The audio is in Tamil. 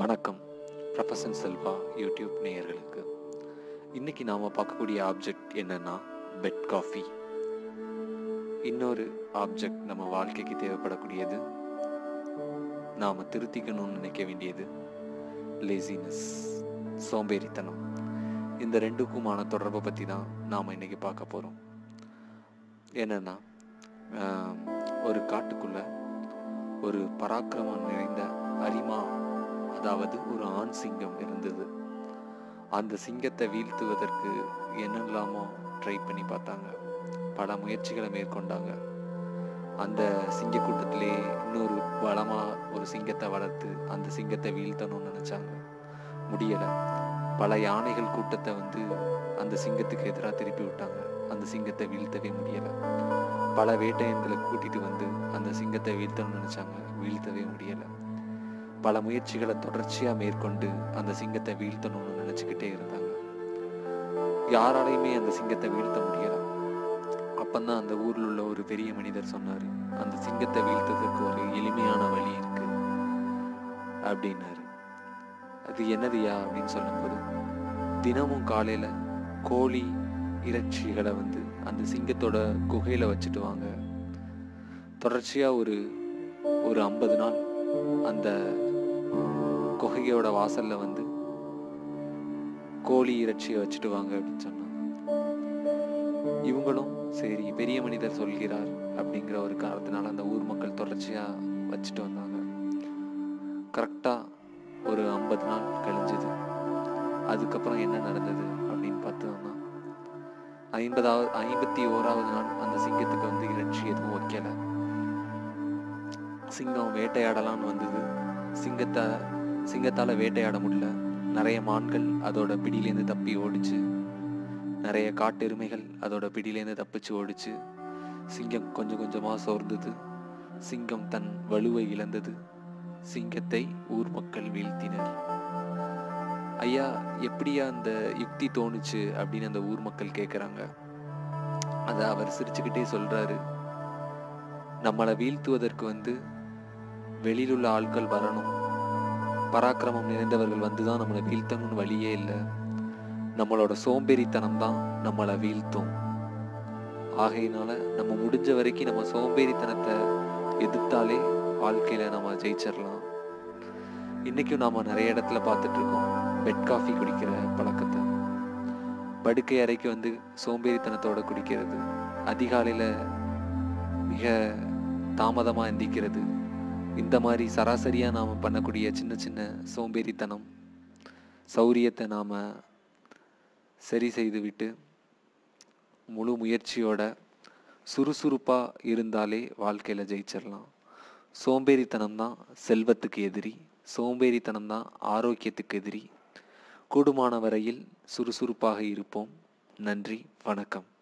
வணக்கம் ப்ரொஃபசன் செல்வா யூடியூப் நேயர்களுக்கு இன்னைக்கு நாம் பார்க்கக்கூடிய ஆப்ஜெக்ட் என்னன்னா பெட் காஃபி இன்னொரு ஆப்ஜெக்ட் நம்ம வாழ்க்கைக்கு தேவைப்படக்கூடியது நாம் திருத்திக்கணும்னு நினைக்க வேண்டியது லேசினஸ் சோம்பேறித்தனம் இந்த ரெண்டுக்குமான தொடர்பை பற்றி தான் நாம் இன்னைக்கு பார்க்க போகிறோம் என்னன்னா ஆம், ஒரு காட்டுக்குள்ள ஒரு பராக்கிரமம் நிறைந்த அரிமா அதாவது ஒரு ஆண் சிங்கம் இருந்தது அந்த சிங்கத்தை வீழ்த்துவதற்கு என்னெல்லாமோ ட்ரை பண்ணி பார்த்தாங்க பல முயற்சிகளை மேற்கொண்டாங்க அந்த சிங்க கூட்டத்திலே இன்னொரு பலமா ஒரு சிங்கத்தை வளர்த்து அந்த சிங்கத்தை வீழ்த்தணும்னு நினைச்சாங்க முடியல பல யானைகள் கூட்டத்தை வந்து அந்த சிங்கத்துக்கு எதிராக திருப்பி விட்டாங்க அந்த சிங்கத்தை வீழ்த்தவே முடியல பல வேட்டையன்களை கூட்டிட்டு வந்து அந்த சிங்கத்தை வீழ்த்தணும்னு நினைச்சாங்க வீழ்த்தவே முடியல பல முயற்சிகளை தொடர்ச்சியா மேற்கொண்டு அந்த சிங்கத்தை வீழ்த்தணும்னு நினைச்சுக்கிட்டே இருந்தாங்க யாராலையுமே அந்த சிங்கத்தை வீழ்த்த முடியல அப்பந்தான் அந்த ஊர்ல உள்ள ஒரு பெரிய மனிதர் சொன்னாரு அந்த சிங்கத்தை வீழ்த்ததுக்கு ஒரு எளிமையான வழி இருக்கு அப்படின்னாரு அது என்னதுயா அப்படின்னு சொல்லும்போது தினமும் காலையில கோழி இறைச்சிகளை வந்து அந்த சிங்கத்தோட குகையில வச்சுட்டு வாங்க தொடர்ச்சியா ஒரு ஒரு ஐம்பது நாள் அந்த குகையோட வாசல்ல வந்து கோழி இறைச்சியை வச்சுட்டு வாங்க அப்படின்னு சொன்னாங்க இவங்களும் சரி பெரிய மனிதர் சொல்கிறார் அப்படிங்கிற ஒரு காரணத்தினால அந்த ஊர் மக்கள் தொடர்ச்சியா வச்சுட்டு வந்தாங்க கரெக்டா ஒரு ஐம்பது நாள் கழிஞ்சது அதுக்கப்புறம் என்ன நடந்தது அப்படின்னு பார்த்தோம்னா ஐம்பதாவது ஐம்பத்தி ஓராவது நாள் அந்த சிங்கத்துக்கு வந்து இறைச்சி எதுவும் வைக்கல சிங்கம் வேட்டையாடலாம்னு வந்தது சிங்கத்தை சிங்கத்தால வேட்டையாட முடியல நிறைய மான்கள் அதோட பிடியிலேருந்து தப்பி ஓடிச்சு நிறைய காட்டெருமைகள் அதோட பிடியிலேருந்து தப்பிச்சு ஓடிச்சு சிங்கம் கொஞ்சம் கொஞ்சமா சோர்ந்தது சிங்கம் தன் வலுவை இழந்தது சிங்கத்தை ஊர் மக்கள் வீழ்த்தினர் ஐயா எப்படியா அந்த யுக்தி தோணுச்சு அப்படின்னு அந்த ஊர் மக்கள் கேட்குறாங்க அதை அவர் சிரிச்சுக்கிட்டே சொல்றாரு நம்மளை வீழ்த்துவதற்கு வந்து வெளியில் உள்ள ஆட்கள் வரணும் பராக்கிரமம் நிறைந்தவர்கள் வந்து தான் நம்மளை வீழ்த்தணும்னு வழியே இல்லை நம்மளோட சோம்பேறித்தனம் தான் நம்மளை வீழ்த்தும் ஆகையினால நம்ம முடிஞ்ச வரைக்கும் நம்ம சோம்பேறித்தனத்தை எதிர்த்தாலே வாழ்க்கையில நம்ம ஜெயிச்சிடலாம் இன்னைக்கும் நாம நிறைய இடத்துல பார்த்துட்டு இருக்கோம் பெட் காஃபி குடிக்கிற பழக்கத்தை படுக்கை அறைக்கு வந்து சோம்பேறித்தனத்தோட குடிக்கிறது அதிகாலையில மிக தாமதமா எந்திக்கிறது இந்த மாதிரி சராசரியா நாம பண்ணக்கூடிய சின்ன சின்ன சோம்பேறித்தனம் சௌரியத்தை நாம சரி செய்து விட்டு முழு முயற்சியோட சுறுசுறுப்பா இருந்தாலே வாழ்க்கையில ஜெயிச்சிடலாம் சோம்பேறித்தனம் தான் செல்வத்துக்கு எதிரி சோம்பேறித்தனம் தான் ஆரோக்கியத்துக்கு எதிரி கூடுமான வரையில் சுறுசுறுப்பாக இருப்போம் நன்றி வணக்கம்